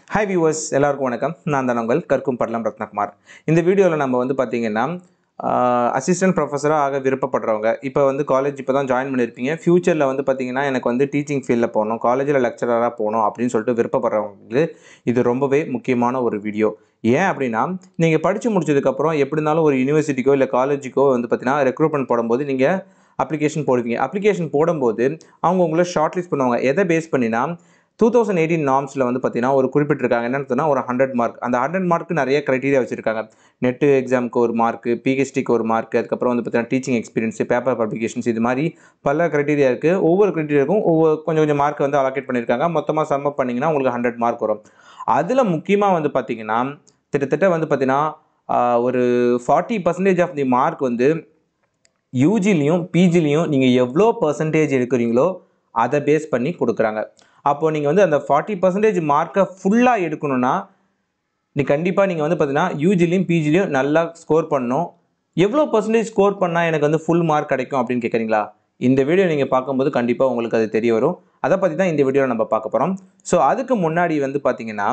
hi viewers எல்லாருக்கும் வணக்கம் நான் தான் உங்கள் கற்கும் படலம் ரத்னகுமார் இந்த வீடியோவில் நம்ம வந்து பார்த்தீங்கன்னா அசிஸ்டன்ட் ப்ரொஃபஸராக ஆக விருப்பப்படுறவங்க இப்போ வந்து காலேஜ் இப்போ தான் ஜாயின் பண்ணியிருப்பீங்க ஃப்யூச்சரில் வந்து பார்த்தீங்கன்னா எனக்கு வந்து டீச்சிங் ஃபீல்டில் போகணும் காலேஜில் லெக்சரராக போகணும் அப்படின்னு சொல்லிட்டு விருப்பப்படுறவங்களுக்கு இது ரொம்பவே முக்கியமான ஒரு வீடியோ ஏன் அப்படின்னா நீங்கள் படித்து முடிச்சதுக்கப்புறம் எப்படி இருந்தாலும் ஒரு யூனிவர்சிட்டிக்கோ இல்லை காலேஜுக்கோ வந்து பார்த்தீங்கன்னா ரெக்ரூட்மெண்ட் போடும்போது நீங்கள் அப்ளிகேஷன் போடுவீங்க அப்ளிகேஷன் போடும்போது அவங்க உங்களை ஷார்ட் லிஸ்ட் பண்ணுவாங்க எதை பேஸ் பண்ணினா டூ தௌசண்ட் எயிட்டீன் நார்ம்ஸில் வந்து பார்த்தீங்கன்னா ஒரு குறிப்பிட்டிருக்காங்க என்னன்னு சொன்னால் ஒரு ஹண்ட்ரட் மார்க் அந்த ஹண்ட்ரட் மார்க்கு நிறைய க்ரைட்டீரியா வச்சுருக்காங்க நெட்டு எக்ஸாமுக்கு ஒரு மார்க்கு பிஹெச்டிக்கு ஒரு மார்க் அதுக்கப்புறம் வந்து பார்த்தீங்கன்னா டீச்சிங் எக்ஸ்பீரியன்ஸ் பேப்பர் பப்ளிகேஷன்ஸ் இது மாதிரி பல க்ரைட்டீரியா இருக்குது ஒவ்வொரு க்ரைட்டீரியாவுக்கும் ஒவ்வொரு கொஞ்சம் கொஞ்சம் மார்க் வந்து அலோகேட் பண்ணியிருக்காங்க மொத்தமாக சம் அப் பண்ணிங்கன்னா உங்களுக்கு ஹண்ட்ரட் மார்க் வரும் அதில் முக்கியமாக வந்து பார்த்தீங்கன்னா கிட்டத்தட்ட வந்து பார்த்தீங்கன்னா ஆஹ், ஒரு forty percentage of the mark வந்து யூஜிலையும் பிஜிலையும் நீங்கள் எவ்வளோ பர்சன்டேஜ் எடுக்கிறீங்களோ அதை பேஸ் பண்ணி கொடுக்குறாங்க அப்போது நீங்கள் வந்து அந்த ஃபார்ட்டி பர்சன்டேஜ் மார்க்கை ஃபுல்லாக எடுக்கணும்னா நீ கண்டிப்பாக நீங்கள் வந்து பார்த்தீங்கன்னா யூஜிலையும் பிஜிலையும் நல்லா ஸ்கோர் பண்ணணும் எவ்வளோ பர்சன்டேஜ் ஸ்கோர் பண்ணால் எனக்கு வந்து ஃபுல் மார்க் கிடைக்கும் அப்படின்னு கேட்குறீங்களா இந்த வீடியோ நீங்கள் பார்க்கும்போது கண்டிப்பாக உங்களுக்கு அது தெரிய வரும் அதை பற்றி தான் இந்த வீடியோவில் நம்ம பார்க்க போகிறோம் ஸோ அதுக்கு முன்னாடி வந்து பார்த்தீங்கன்னா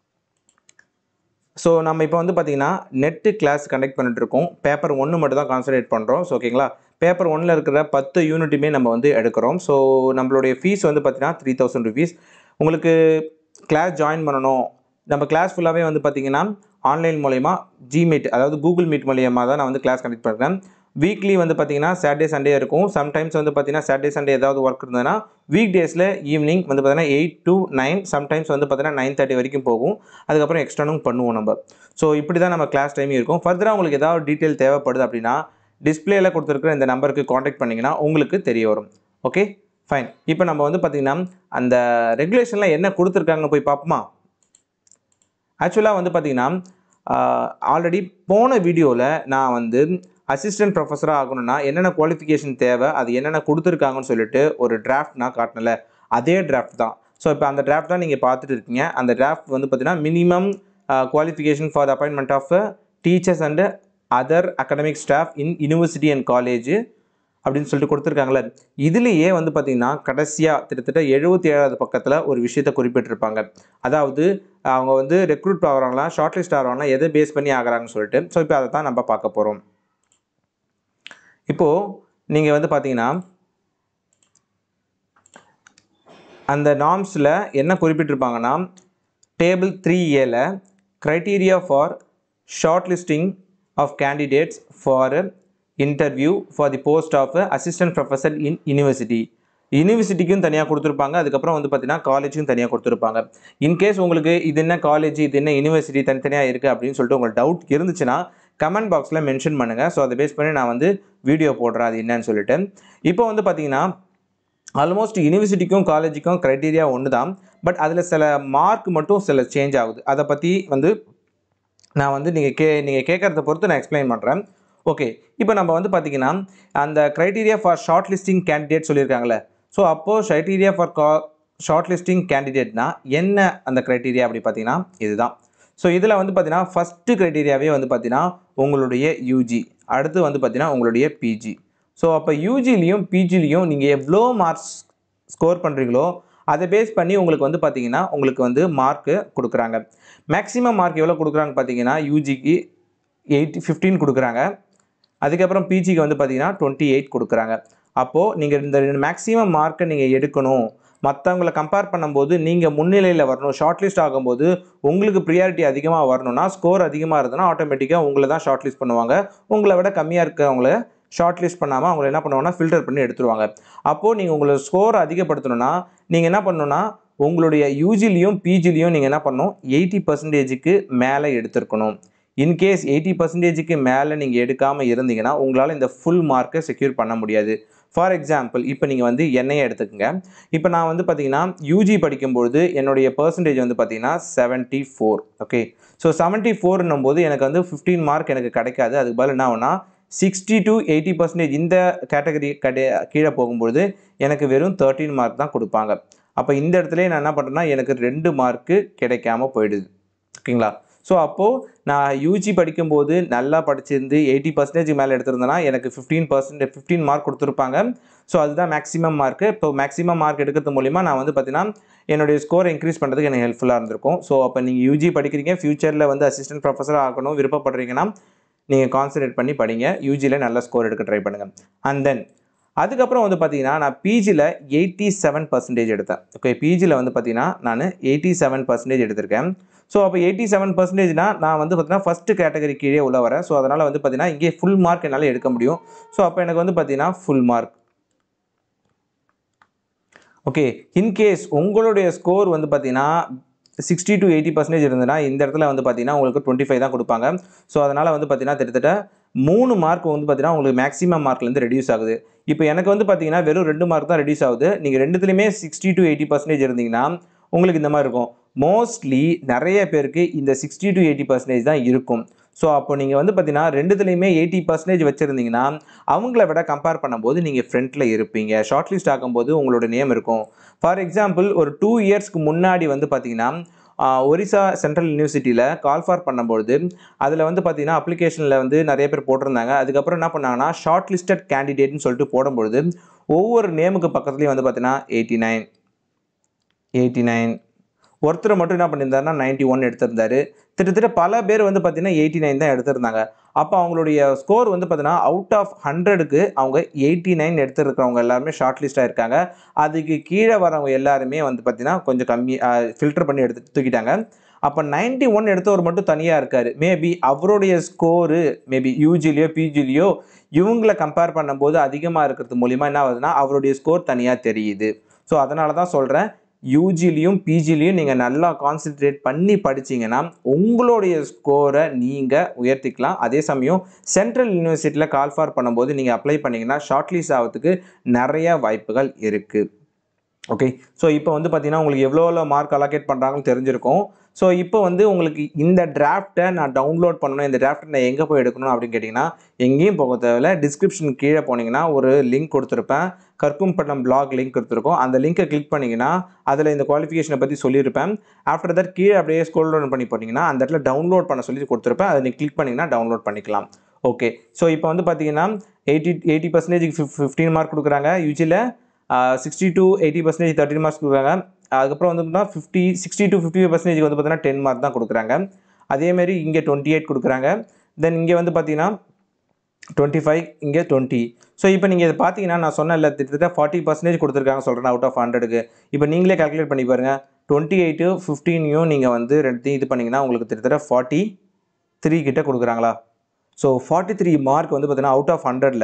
ஸோ நம்ம இப்போ வந்து பார்த்தீங்கன்னா நெட்டு கிளாஸ் கண்டக்ட் பண்ணிட்டு இருக்கோம் பேப்பர் ஒன்று மட்டும் தான் கான்சன்ட்ரேட் பண்ணுறோம் ஸோ ஓகேங்களா பேப்பர் ஒன்றில் இருக்கிற பத்து யூனிட்டுமே நம்ம வந்து எடுக்கிறோம் ஸோ நம்மளுடைய ஃபீஸ் வந்து பார்த்தீங்கன்னா த்ரீ தௌசண்ட் ருபீஸ் உங்களுக்கு கிளாஸ் ஜாயின் பண்ணணும் நம்ம கிளாஸ் ஃபுல்லாகவே வந்து பார்த்தீங்கன்னா ஆன்லைன் மூலயமா ஜிமீட் அதாவது கூகுள் மீட் மூலியமாக தான் நான் வந்து கிளாஸ் கண்டக்ட் பண்ணுறேன் வீக்லி வந்து பார்த்தீங்கன்னா சாட்டர்டே சண்டே இருக்கும் சம்டைம்ஸ் வந்து பார்த்தீங்கன்னா சாட்டர்டே சண்டே ஏதாவது ஒர்க் இருந்ததுன்னா வீக் டேஸில் ஈவினிங் வந்து பார்த்தீங்கன்னா எயிட் டு நைன் சம்டைம்ஸ் வந்து பார்த்தீங்கன்னா நைன் தேர்ட்டி வரைக்கும் போகும் அதுக்கப்புறம் எக்ஸ்டர்னும் பண்ணுவோம் நம்ம ஸோ இப்படி தான் நம்ம கிளாஸ் டைமிங் இருக்கும் ஃபர்தராக உங்களுக்கு ஏதாவது டீட்டெயில் தேவைப்படுது அப்படின்னா டிஸ்பிளேல கொடுத்துருக்குற இந்த நம்பருக்கு காண்டாக்ட் பண்ணிங்கன்னா உங்களுக்கு தெரிய வரும் ஓகே ஃபைன் இப்போ நம்ம வந்து பார்த்திங்கன்னா அந்த ரெகுலேஷனில் என்ன கொடுத்துருக்காங்கன்னு போய் பார்ப்போமா ஆக்சுவலாக வந்து பார்த்தீங்கன்னா ஆல்ரெடி போன வீடியோவில் நான் வந்து அசிஸ்டன்ட் ப்ரொஃபஸராக ஆகணும்னா என்னென்ன குவாலிஃபிகேஷன் தேவை அது என்னென்ன கொடுத்துருக்காங்கன்னு சொல்லிட்டு ஒரு டிராஃப்ட் நான் காட்டினல அதே டிராஃப்ட் தான் ஸோ இப்போ அந்த டிராஃப்ட் தான் நீங்கள் பார்த்துட்டு இருக்கீங்க அந்த டிராஃப்ட் வந்து பார்த்தீங்கன்னா minimum qualification for the appointment of teachers and other academic staff in university and college அப்படின்னு சொல்லிட்டு கொடுத்துருக்காங்களே இதுலேயே வந்து பார்த்தீங்கன்னா கடைசியாக கிட்டத்தட்ட எழுபத்தி ஏழாவது பக்கத்தில் ஒரு விஷயத்தை குறிப்பிட்டிருப்பாங்க அதாவது அவங்க வந்து ரெக்ரூட் ஆகிறாங்களா ஷார்ட் லிஸ்ட் ஆகிறாங்களா எதை பேஸ் பண்ணி ஆகிறாங்கன்னு சொல்லிட்டு ஸோ இப்போ அதை தான் நம்ம பார்க்க போகிறோம் இப்போது நீங்கள் வந்து பார்த்தீங்கன்னா அந்த நார்ம்ஸில் என்ன குறிப்பிட்டிருப்பாங்கன்னா டேபிள் த்ரீ ஏல criteria for short listing of candidates for interview for the post of assistant professor in university யூனிவர்சிட்டிக்கும் தனியாக கொடுத்துருப்பாங்க அதுக்கப்புறம் வந்து பார்த்தீங்கன்னா காலேஜுக்கும் தனியாக கொடுத்துருப்பாங்க இன்கேஸ் உங்களுக்கு இது என்ன காலேஜ் இது என்ன யூனிவர்சிட்டி தனித்தனியாக இருக்குது அப்படின்னு சொல்லிட்டு உங்களுக்கு டவுட் இருந்துச்சுன்னா கமெண்ட் பாக்ஸில் மென்ஷன் பண்ணுங்கள் ஸோ அதை பேஸ் பண்ணி நான் வந்து வீடியோ போடுறேன் அது என்னன்னு சொல்லிட்டு இப்போ வந்து பார்த்தீங்கன்னா ஆல்மோஸ்ட் யூனிவர்சிட்டிக்கும் காலேஜுக்கும் க்ரைட்டீரியா ஒன்று தான் பட் அதில் சில மார்க் மட்டும் சில சேஞ்ச் ஆகுது அதை பற்றி வந்து நான் வந்து நீங்கள் கே நீங்கள் கேட்குறத பொறுத்து நான் எக்ஸ்பிளைன் பண்ணுறேன் ஓகே இப்போ நம்ம வந்து பார்த்தீங்கன்னா அந்த criteria for short listing candidate சொல்லியிருக்காங்களே ஸோ அப்போது க்ரைட்டீரியா ஃபார் கா ஷார்ட் லிஸ்டிங் கேண்டிடேட்னா என்ன அந்த க்ரைட்டீரியா அப்படி பார்த்தீங்கன்னா இதுதான் ஸோ இதில் வந்து பார்த்தீங்கன்னா ஃபஸ்ட்டு க்ரைட்டீரியாவே வந்து பார்த்தீங்கன்னா உங்களுடைய யூஜி அடுத்து வந்து பார்த்தீங்கன்னா உங்களுடைய பிஜி ஸோ அப்போ யூஜிலையும் பிஜிலையும் நீங்கள் எவ்வளோ மார்க்ஸ் ஸ்கோர் பண்ணுறீங்களோ அதை பேஸ் பண்ணி உங்களுக்கு வந்து பார்த்தீங்கன்னா உங்களுக்கு வந்து மார்க்கு கொடுக்குறாங்க மேக்ஸிமம் மார்க் எவ்வளோ கொடுக்குறாங்க பார்த்தீங்கன்னா யூஜிக்கு எயிட் ஃபிஃப்டீன் கொடுக்குறாங்க அதுக்கப்புறம் பிஜிக்கு வந்து பார்த்தீங்கன்னா டுவெண்ட்டி எயிட் கொடுக்குறாங்க அப்போது நீங்கள் இந்த மேக்ஸிமம் மார்க்கை நீங்கள் எடுக்கணும் மற்றவங்களை கம்பேர் பண்ணும்போது நீங்கள் முன்னிலையில் வரணும் ஷார்ட் லிஸ்ட் ஆகும்போது உங்களுக்கு ப்ரியாரிட்டி அதிகமாக வரணும்னா ஸ்கோர் அதிகமாக இருந்ததுன்னா ஆட்டோமேட்டிக்காக உங்களை தான் ஷார்ட் லிஸ்ட் பண்ணுவாங்க உங்களை விட கம்மியாக இருக்கவங்கள ஷார்ட் லிஸ்ட் பண்ணாமல் அவங்கள என்ன பண்ணுவாங்கன்னா ஃபில்டர் பண்ணி எடுத்துருவாங்க அப்போது நீங்கள் உங்களோட ஸ்கோர் அதிகப்படுத்தணும்னா நீங்கள் என்ன பண்ணணும்னா உங்களுடைய யூஜிலையும் பிஜிலையும் நீங்கள் என்ன பண்ணணும் எயிட்டி பர்சன்டேஜுக்கு மேலே எடுத்திருக்கணும் இன்கேஸ் எயிட்டி பர்சன்டேஜுக்கு மேலே நீங்கள் எடுக்காமல் இருந்தீங்கன்னா உங்களால் இந்த ஃபுல் மார்க்கை செக்யூர் பண்ண முடியாது ஃபார் எக்ஸாம்பிள் இப்போ நீங்கள் வந்து என்னையே எடுத்துக்கங்க இப்போ நான் வந்து பார்த்தீங்கன்னா யூஜி படிக்கும்பொழுது என்னுடைய பர்சன்டேஜ் வந்து பார்த்தீங்கன்னா seventy four okay so seventy ஃபோர்னும் போது எனக்கு வந்து ஃபிஃப்டீன் மார்க் எனக்கு கிடைக்காது அதுக்கு பதில் என்ன ஆகும்னா சிக்ஸ்டி டு எயிட்டி பர்சன்டேஜ் இந்த கேட்டகரி கடை கீழே போகும்பொழுது எனக்கு வெறும் தேர்ட்டீன் மார்க் தான் கொடுப்பாங்க அப்போ இந்த இடத்துல நான் என்ன பண்ணுறேன்னா எனக்கு ரெண்டு மார்க்கு கிடைக்காம போயிடுது ஓகேங்களா ஸோ அப்போது நான் யூஜி படிக்கும்போது நல்லா படிச்சிருந்து எயிட்டி பர்சன்டேஜ் மேலே எடுத்திருந்தேன்னா எனக்கு ஃபிஃப்டீன் பர்சன்ட் ஃபிஃப்டீன் மார்க் கொடுத்துருப்பாங்க ஸோ அதுதான் மேக்ஸிமம் மார்க்கு இப்போ மேக்ஸிமம் மார்க் எடுக்கிறது மூலிமா நான் வந்து பார்த்தீங்கன்னா என்னுடைய ஸ்கோர் இன்க்ரீஸ் பண்ணுறதுக்கு எனக்கு ஹெல்ப்ஃபுல்லாக இருந்திருக்கும் ஸோ அப்போ நீங்கள் யூஜி படிக்கிறீங்க ஃப்யூச்சரில் வந்து அசிஸ்டன்ட் ப்ரொஃபஸர் ஆகணும் விருப்பப்படுறீங்கன்னா நீங்கள் கான்சன்ட்ரேட் பண்ணி படிங்க யூஜியில் நல்ல ஸ்கோர் எடுக்க ட்ரை பண்ணுங்கள் அண்ட் தென் அதுக்கப்புறம் வந்து பார்த்தீங்கன்னா நான் பிஜியில் எயிட்டி செவன் பர்சன்டேஜ் எடுத்தேன் ஓகே பிஜியில் வந்து பார்த்தீங்கன்னா நான் எயிட்டி செவன் பர்சன்டேஜ் எடுத்திருக்கேன் ஸோ அப்போ எயிட்டி செவன் பர்சன்டேஜ்னா நான் வந்து பார்த்தீங்கன்னா ஃபஸ்ட்டு கேட்டகரி கீழே உள்ள வரேன் ஸோ அதனால் வந்து பார்த்தீங்கன்னா இங்கே ஃபுல் மார்க் என்னால் எடுக்க முடியும் ஸோ அப்போ எனக்கு வந்து பார்த்தீங்கன்னா ஃபுல் மார்க் ஓகே இன்கேஸ் உங்களுடைய ஸ்கோர் வந்து பார்த்தீங்கன்னா சிக்ஸ்டி டு எயிட்டி பர்சன்டேஜ் இருந்ததுன்னா இந்த இடத்துல வந்து பார்த்தீங்கன்னா உங்களுக்கு டுவெண்ட்டி ஃபைவ் தான் கொடுப்பாங்க ஸோ அதனால் வந்து பார்த்தீங்கன்னா கிட்டத்தட்ட மூணு மார்க் வந்து பார்த்தீங்கன்னா உங்களுக்கு மேக்ஸிமம் மார்க்லேருந்து ரெடியூஸ் ஆகுது இப்போ எனக்கு வந்து பார்த்தீங்கன்னா வெறும் ரெண்டு மார்க் தான் ரெடியூஸ் ஆகுது நீங்கள் ரெண்டுத்துலையுமே சிக்ஸ்டி டு எயிட்டி பர்சன்டேஜ் இருந்தீங்கன்னா உங்களுக்கு இந்த மாதிரி இருக்கும் மோஸ்ட்லி நிறைய பேருக்கு இந்த சிக்ஸ்டி டு எயிட்டி பர்சன்டேஜ் தான் இருக்கும் ஸோ அப்போ நீங்கள் வந்து பார்த்தீங்கன்னா ரெண்டுத்துலையுமே எயிட்டி பர்சன்டேஜ் வச்சுருந்தீங்கன்னா அவங்கள விட கம்பேர் பண்ணும்போது நீங்கள் ஃப்ரண்ட்டில் இருப்பீங்க ஷார்ட் லிஸ்ட் ஆகும்போது உங்களோட நேம் இருக்கும் ஃபார் எக்ஸாம்பிள் ஒரு டூ இயர்ஸ்க்கு முன்னாடி வந்து பார்த்தீங்கன்னா ஆஹ், ஒரிசா சென்ட்ரல் யூனிவர்சிட்டியில் கால் ஃபார் பண்ணும்பொழுது அதில் வந்து பார்த்தீங்கன்னா அப்ளிகேஷனில் வந்து நிறைய பேர் போட்டிருந்தாங்க அதுக்கப்புறம் என்ன பண்ணாங்கன்னா ஷார்ட் லிஸ்டட் கேண்டிடேட்னு சொல்லிட்டு போடும்பொழுது ஒவ்வொரு நேமுக்கு பக்கத்துலேயும் வந்து பார்த்தீங்கன்னா எயிட்டி நைன் எயிட்டி நைன் ஒருத்தர் மட்டும் என்ன பண்ணியிருந்தாருன்னா நைன்ட்டி ஒன் எடுத்திருந்தாரு கிட்டத்தட்ட பல பேர் வந்து பார்த்தீங்கன்னா எயிட்டி நைன் தான் எடுத்திருந்தாங்க அப்போ அவங்களுடைய ஸ்கோர் வந்து பார்த்தீங்கன்னா அவுட் ஆஃப் ஹண்ட்ரடுக்கு அவங்க எயிட்டி நைன் எடுத்துருக்கிறவங்க எல்லாருமே ஷார்ட் லிஸ்ட்டாக இருக்காங்க அதுக்கு கீழே வரவங்க எல்லாருமே வந்து பார்த்தீங்கன்னா கொஞ்சம் கம்மி ஃபில்டர் பண்ணி எடுத்து தூக்கிட்டாங்க அப்போ நைன்ட்டி ஒன் எடுத்தவர் மட்டும் தனியாக இருக்கார் மேபி அவருடைய ஸ்கோரு மேபி யூஜிலேயோ பிஜிலேயோ இவங்கள கம்பேர் பண்ணும்போது அதிகமாக இருக்கிறது மூலிமா என்ன ஆகுதுன்னா அவருடைய ஸ்கோர் தனியாக தெரியுது ஸோ அதனால தான் சொல்கிறேன் யூஜிலையும் பிஜிலையும் நீங்கள் நல்லா கான்சென்ட்ரேட் பண்ணி படிச்சீங்கன்னா உங்களுடைய ஸ்கோரை நீங்கள் உயர்த்திக்கலாம் அதே சமயம் சென்ட்ரல் யூனிவர்சிட்டியில் கால் ஃபார் பண்ணும்போது நீங்கள் அப்ளை பண்ணிங்கன்னா ஷார்ட் லிஸ்ட் ஆகிறதுக்கு நிறைய வாய்ப்புகள் இருக்குது ஓகே ஸோ இப்போ வந்து பார்த்தீங்கன்னா உங்களுக்கு எவ்வளோ மார்க் அலோகேட் பண்ணுறாங்கன்னு தெரிஞ்சிருக்கும் ஸோ இப்போ வந்து உங்களுக்கு இந்த டிராஃப்ட்டை நான் டவுன்லோட் பண்ணணும் இந்த டிராஃப்ட்டை நான் எங்கே போய் எடுக்கணும் அப்படின்னு கேட்டிங்கன்னா எங்கேயும் போக தேவையில்ல டிஸ்கிரிப்ஷன் கீழே போனீங்கன்னா ஒரு லிங்க் கொடுத்துருப்பேன் கற்கும் பட்டம் பிளாக் லிங்க் கொடுத்துருக்கோம் அந்த லிங்கை கிளிக் பண்ணிங்கன்னா அதில் இந்த குவாலிஃபிகேஷனை பற்றி சொல்லியிருப்பேன் ஆஃப்டர் தட் கீழே அப்படியே ஸ்க்ரோல் டவுன் பண்ணி போனீங்கன்னா அந்த இடத்துல டவுன்லோட் பண்ண சொல்லி கொடுத்துருப்பேன் அதை நீங்கள் கிளிக் பண்ணிங்கன்னா டவுன்லோட் பண்ணிக்கலாம் ஓகே ஸோ இப்போ வந்து பார்த்தீங்கன்னா eighty eighty percentage fifteen mark கொடுக்குறாங்க யூஜியில் sixty to eighty percentage thirteen marks கொடுக்குறாங்க அதுக்கப்புறம் வந்து பார்த்தீங்கன்னா fifty sixty to fifty percentage வந்து பார்த்தீங்கன்னா டென் மார்க் தான் கொடுக்குறாங்க அதேமாரி இங்கே டுவெண்ட்டி எயிட் கொடுக்குறாங்க தென் இங்கே வந்து பார்த்தீங்கன்னா டுவெண்ட்டி ஃபைவ் இங்கே டுவெண்ட்டி ஸோ இப்போ நீங்கள் இதை பார்த்தீங்கன்னா நான் சொன்னேன்ல கிட்டத்தட்ட ஃபார்ட்டி பர்சன்டேஜ் கொடுத்துருக்காங்க சொல்கிறேன் அவுட் ஆஃப் ஹண்ட்ரடுக்கு இப்போ நீங்களே கால்குலேட் பண்ணி பாருங்கள் டுவெண்ட்டி எயிட்டு ஃபிஃப்டீனையும் நீங்கள் வந்து ரெண்டுத்தையும் இது பண்ணிங்கன்னா உங்களுக்கு கிட்டத்தட்ட ஃபார்ட்டி த்ரீ கிட்ட கொடுக்குறாங்களா ஸோ ஃபார்ட்டி த்ரீ மார்க் வந்து பார்த்தீங்கன்னா அவுட் ஆஃப் ஹண்ட்ரடில்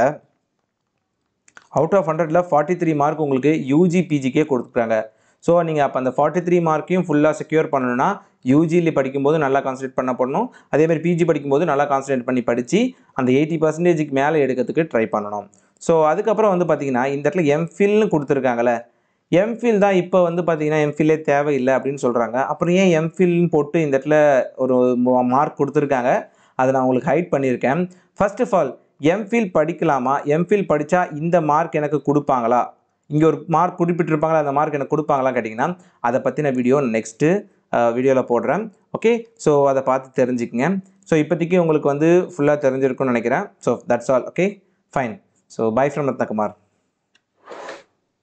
அவுட் ஆஃப் ஹண்ட்ரடில் ஃபார்ட்டி த்ரீ மார்க் உங்களுக்கு யூஜி பிஜிக்கே கொடுக்குறாங்க ஸோ நீங்கள் அப்போ அந்த ஃபார்ட்டி த்ரீ மார்க்கையும் ஃபுல்லாக செக்யூர் பண்ணணும்னா யூஜியில் படிக்கும்போது நல்லா கான்சன்ட்ரேட் பண்ண பண்ணணும் அதேமாதிரி பிஜி படிக்கும்போது நல்லா கான்சன்ட்ரேட் பண்ணி படித்து அந்த எயிட்டி பர்சன்டேஜுக்கு மேலே எடுக்கிறதுக்கு ட்ரை பண்ணணும் ஸோ அதுக்கப்புறம் வந்து பார்த்தீங்கன்னா இந்த இடத்துல எம்ஃபில்னு கொடுத்துருக்காங்களே எம்ஃபில் தான் இப்போ வந்து பார்த்தீங்கன்னா எம்ஃபில்லே தேவையில்லை அப்படின்னு சொல்கிறாங்க அப்புறம் ஏன் எம்ஃபில்னு போட்டு இந்த இடத்துல ஒரு மார்க் கொடுத்துருக்காங்க அதை நான் உங்களுக்கு ஹைட் பண்ணியிருக்கேன் ஃபர்ஸ்ட் ஆஃப் ஆல் எம்ஃபில் படிக்கலாமா எம்ஃபில் படித்தா இந்த மார்க் எனக்கு கொடுப்பாங்களா இங்கே ஒரு மார்க் குறிப்பிட்டிருப்பாங்களா அந்த மார்க் எனக்கு கொடுப்பாங்களா கேட்டிங்கன்னா அதை பற்றின வீடியோ நெக்ஸ்ட்டு வீடியோவில் போடுறேன் ஓகே ஸோ அதை பார்த்து தெரிஞ்சுக்கங்க ஸோ இப்போதைக்கு உங்களுக்கு வந்து ஃபுல்லாக தெரிஞ்சிருக்கும்னு நினைக்கிறேன் so that's all okay fine so bye from Rathnakumar